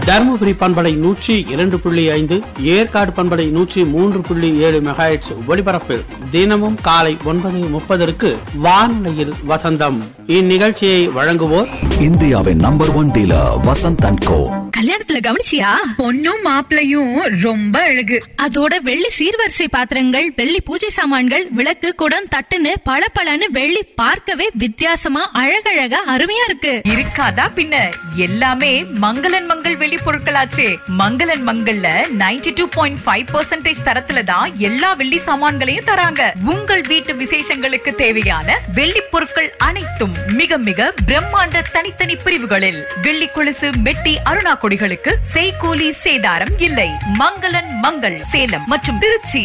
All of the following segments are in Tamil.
தருமபுரி பண்பலை நூற்றி இரண்டு புள்ளி ஐந்து ஏற்காடு பண்பலை நூற்றி மூன்று புள்ளி ஏழு மெகாஹெட்ஸ் ஒலிபரப்பில் தினமும் காலை ஒன்பது முப்பதற்கு வானொலியில் வசந்தம் இந்நிகழ்ச்சியை வழங்குவோர் இந்தியாவின் number one dealer Vasanth and co கல்யாணத்துல கவனிச்சியா பொண்ணும் மாப்பிளையும் ரொம்ப அழகு அதோட வெள்ளி சீர்வரிசை பாத்திரங்கள் வெள்ளி பூஜை சாமான்கள் விளக்கு குடம் தட்டுன்னு பளபளன்னு வெள்ளி பார்க்கவே வித்தியாசமா அழகழகா அருமையா இருக்கு இருக்காதா பின்ன எல்லாமே மங்களன் மங்கள் வெளி பொருட்களாச்சே மங்களன் மங்கள்ல 92.5% டூ பாயிண்ட் ஃபைவ் பர்சன்டேஜ் தரத்துல தான் எல்லா வெள்ளி சாமான்களையும் தராங்க உங்கள் வீட்டு விசேஷங்களுக்கு தேவையான வெள்ளி பொருட்கள் அனைத்தும் மிக மிக பிரம்மாண்ட தனித்தனி பிரிவுகளில் வெள்ளி கொலுசு மெட்டி அருணா கொடிகளுக்கு செய்கூலி சேதாரம் இல்லை மங்களன் மங்கள் சேலம் மற்றும் திருச்சி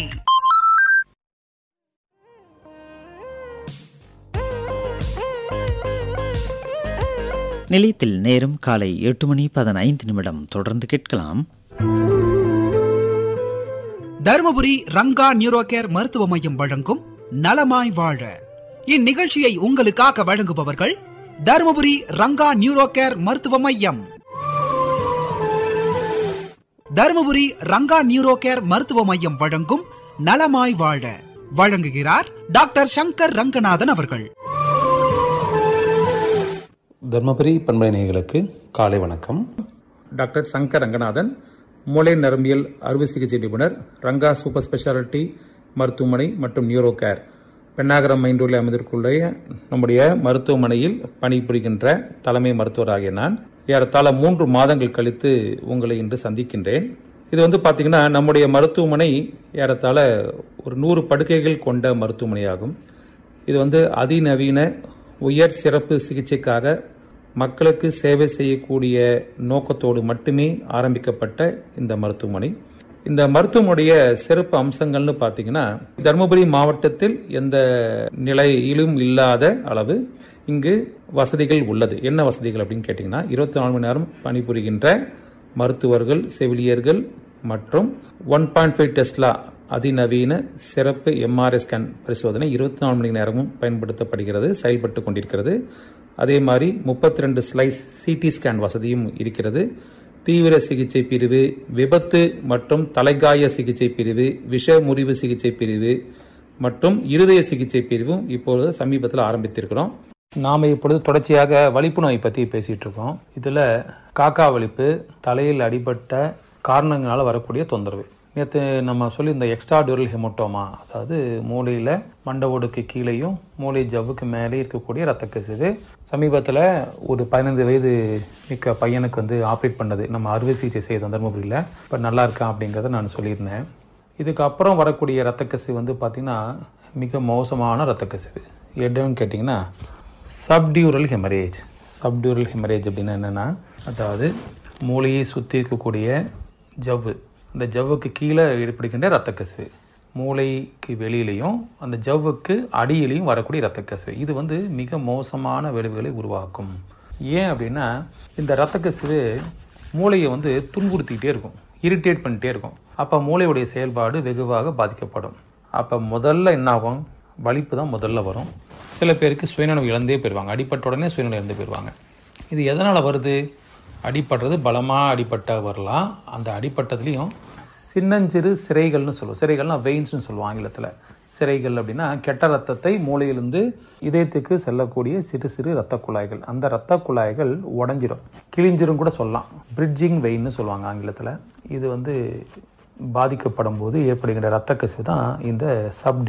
நிலையத்தில் நேரம் காலை எட்டு மணி பதினைந்து நிமிடம் தொடர்ந்து கேட்கலாம் தருமபுரி ரங்கா நியூரோ கேர் மருத்துவ மையம் வழங்கும் நலமாய் வாழ இந்நிகழ்ச்சியை உங்களுக்காக வழங்குபவர்கள் தருமபுரி ரங்கா நியூரோ கேர் மருத்துவ மையம் தருமபுரி ரங்கா நியூரோ கேர் மருத்துவ மையம் வழங்கும் நலமாய் வாழ வழங்குகிறார் டாக்டர் சங்கர் ரங்கநாதன் அவர்கள் தர்மபுரி பண்பலை நேயர்களுக்கு காலை வணக்கம் டாக்டர் சங்கர் ரங்கநாதன் மூளை நரம்பியல் அறுவை சிகிச்சை நிபுணர் ரங்கா சூப்பர் ஸ்பெஷாலிட்டி மருத்துவமனை மற்றும் நியூரோ கேர் பெண்ணாகரம் மைண்டூரில் அமைந்திருக்குள்ள நம்முடைய மருத்துவமனையில் பணிபுரிகின்ற தலைமை மருத்துவராகிய நான் ஏறத்தாழ மூன்று மாதங்கள் கழித்து உங்களை இன்று சந்திக்கின்றேன் இது வந்து பார்த்தீங்கன்னா நம்முடைய மருத்துவமனை ஏறத்தாழ ஒரு நூறு படுக்கைகள் கொண்ட மருத்துவமனையாகும் இது வந்து அதிநவீன உயர் சிறப்பு சிகிச்சைக்காக மக்களுக்கு சேவை செய்யக்கூடிய நோக்கத்தோடு மட்டுமே ஆரம்பிக்கப்பட்ட இந்த மருத்துவமனை இந்த மருத்துவமனைய சிறப்பு அம்சங்கள்னு பார்த்தீங்கன்னா தருமபுரி மாவட்டத்தில் எந்த நிலையிலும் இல்லாத அளவு இங்கு வசதிகள் உள்ளது என்ன வசதிகள் அப்படின்னு கேட்டிங்கன்னா இருபத்தி நாலு மணி நேரம் பணிபுரிகின்ற மருத்துவர்கள் செவிலியர்கள் மற்றும் ஒன் பாயிண்ட் ஃபைவ் டெஸ்லா அதிநவீன சிறப்பு எம்ஆர்ஐ ஸ்கேன் பரிசோதனை இருபத்தி நாலு மணி நேரமும் பயன்படுத்தப்படுகிறது செயல்பட்டு கொண்டிருக்கிறது அதே மாதிரி முப்பத்தி ரெண்டு ஸ்லைஸ் சிடி ஸ்கேன் வசதியும் இருக்கிறது தீவிர சிகிச்சை பிரிவு விபத்து மற்றும் தலைகாய சிகிச்சை பிரிவு விஷ முறிவு சிகிச்சை பிரிவு மற்றும் இருதய சிகிச்சை பிரிவும் இப்பொழுது சமீபத்தில் ஆரம்பித்திருக்கிறோம் நாம் இப்பொழுது தொடர்ச்சியாக வலிப்பு நோய் பற்றி பேசிட்டு இருக்கோம் இதில் காக்கா வலிப்பு தலையில் அடிபட்ட காரணங்களால வரக்கூடிய தொந்தரவு நேற்று நம்ம சொல்லி இந்த எக்ஸ்ட்ரா டியூரல் ஹெமோட்டோமா அதாவது மூளையில் மண்டவோடுக்கு கீழேயும் மூளை ஜவ்வுக்கு மேலே இருக்கக்கூடிய ரத்த கசிவு சமீபத்தில் ஒரு பதினைந்து வயது மிக்க பையனுக்கு வந்து ஆப்ரேட் பண்ணது நம்ம அறுவை சிகிச்சை செய்தோம் தருமபுரியில் இப்போ நல்லா இருக்கான் அப்படிங்கிறத நான் சொல்லியிருந்தேன் இதுக்கப்புறம் வரக்கூடிய ரத்த கசிவு வந்து பார்த்திங்கன்னா மிக மோசமான ரத்த கசிவு என்னன்னு கேட்டிங்கன்னா சப்டியூரல் ஹெமரேஜ் சப்டியூரல் ஹெமரேஜ் அப்படின்னா என்னென்னா அதாவது மூளையை சுற்றி இருக்கக்கூடிய ஜவ்வு அந்த ஜவ்வுக்கு கீழே ஏற்படுகின்ற ரத்த கசிவு மூளைக்கு வெளியிலையும் அந்த ஜவ்வுக்கு அடியிலையும் வரக்கூடிய ரத்த கசிவு இது வந்து மிக மோசமான விளைவுகளை உருவாக்கும் ஏன் அப்படின்னா இந்த ரத்த கசிவு மூளையை வந்து துன்புறுத்திக்கிட்டே இருக்கும் இரிட்டேட் பண்ணிட்டே இருக்கும் அப்போ மூளையுடைய செயல்பாடு வெகுவாக பாதிக்கப்படும் அப்போ முதல்ல என்ன ஆகும் வலிப்பு தான் முதல்ல வரும் சில பேருக்கு சுயநனவு இழந்தே போயிடுவாங்க அடிப்பட்ட உடனே சுயநனவு இழந்து போயிடுவாங்க இது எதனால் வருது அடிபடுறது பலமாக அடிப்பட்ட வரலாம் அந்த அடிப்பட்டதுலேயும் சின்னஞ்சிறு சிறைகள்னு சொல்லுவோம் சிறைகள்னா வெயின்ஸ்னு சொல்லுவோம் ஆங்கிலத்தில் சிறைகள் அப்படின்னா கெட்ட ரத்தத்தை மூளையிலிருந்து இதயத்துக்கு செல்லக்கூடிய சிறு சிறு இரத்த குழாய்கள் அந்த இரத்த குழாய்கள் உடஞ்சிரும் கிழிஞ்சிரும் கூட சொல்லலாம் பிரிட்ஜிங் வெயின்னு சொல்லுவாங்க ஆங்கிலத்தில் இது வந்து பாதிக்கப்படும் போது ஏற்படுகின்ற இரத்த கசிவு தான் இந்த சப்